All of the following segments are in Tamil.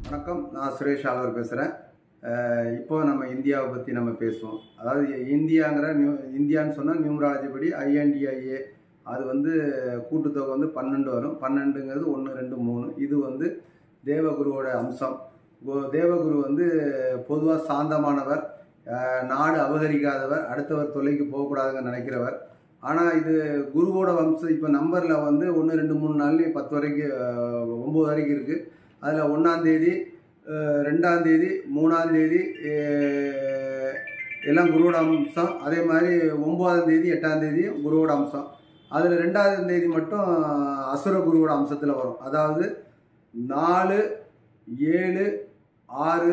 வணக்கம் நான் சுரேஷ் ஆழ்வர் பேசுகிறேன் இப்போ நம்ம இந்தியாவை பற்றி நம்ம பேசுவோம் அதாவது இந்தியாங்கிற நியூ இந்தியான்னு சொன்னால் நியூமராலஜி படி ஐஎன்டிஐஏ அது வந்து கூட்டுத்தொகை வந்து பன்னெண்டு வரும் பன்னெண்டுங்கிறது ஒன்று ரெண்டு மூணு இது வந்து தேவகுருவோட அம்சம் கோ- தேவகுரு வந்து பொதுவாக சாந்தமானவர் அஹ், நாடு அபகரிக்காதவர் அடுத்தவர் தொல்லைக்கு போகக்கூடாதுன்னு நினைக்கிறவர் ஆனால் இது குருவோட வம்சம் இப்போ நம்பரில் வந்து ஒன்று ரெண்டு மூணு நாள்லேயும் பத்து வரைக்கும் அஹ், ஒம்பது வரைக்கும் இருக்குது அதில் ஒன்றாந்தேதி ரெண்டாந்தேதி மூணாந்தேதி அஹ், எல்லாம் குருவோட அம்சம் அதே மாதிரி ஒம்பதாம் தேதி எட்டாம் தேதியும் குருவோட அம்சம் அதில் ரெண்டாவது தேதி மட்டும் அசுர குருவோட அம்சத்தில் வரும் அதாவது நாலு ஏழு ஆறு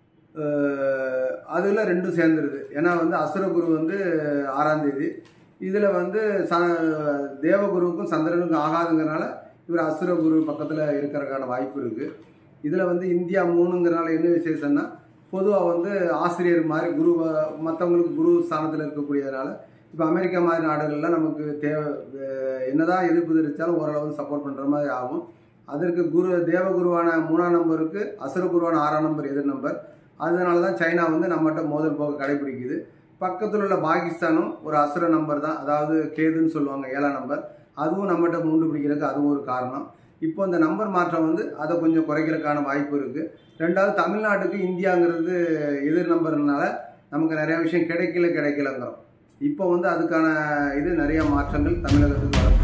அதில் ரெண்டும் சேர்ந்துருது ஏன்னா வந்து அசுரகுரு வந்து ஆறாம் தேதி இதில் வந்து ச தேவகுருவுக்கும் சந்திரனுக்கும் ஆகாதுங்கிறனால இவர் அசுரகுரு பக்கத்தில் இருக்கிறதுக்கான வாய்ப்பு இருக்குது இதில் வந்து இந்தியா மூணுங்கிறனால என்ன விசேஷம்னா பொதுவாக வந்து ஆசிரியர் மாதிரி குரு மற்றவங்களுக்கு குரு ஸ்தானத்தில் இருக்கக்கூடியதுனால இப்போ அமெரிக்கா மாதிரி நாடுகள்லாம் நமக்கு தேவை அஹ் என்னதான் எதிர்ப்பு தெரிவித்தாலும் ஓரளவு சப்போர்ட் பண்ணுற மாதிரி ஆகும் அதற்கு குரு தேவகுருவான மூணாம் நம்பருக்கு அசுரகுருவான ஆறாம் நம்பர் எதிர் நம்பர் அதனால தான் சைனா வந்து நம்மகிட்ட மோதல் போக கடைபிடிக்குது பக்கத்தில் உள்ள பாகிஸ்தானும் ஒரு அசுர நம்பர் தான் அதாவது கேதுன்னு சொல்லுவாங்க ஏழாம் நம்பர் அதுவும் நம்மகிட்ட மூண்டு பிடிக்கிறதுக்கு அதுவும் ஒரு காரணம் இப்போ இந்த நம்பர் மாற்றம் வந்து அதை கொஞ்சம் குறைக்கிறதுக்கான வாய்ப்பு இருக்குது ரெண்டாவது தமிழ்நாட்டுக்கு இந்தியாங்கிறது எதிர் நம்பர்னால நமக்கு நிறைய விஷயம் கிடைக்கல கிடைக்கலங்கிறோம் இப்போ வந்து அதுக்கான இது நிறைய மாற்றங்கள் தமிழகத்துக்கு வரப்போகுது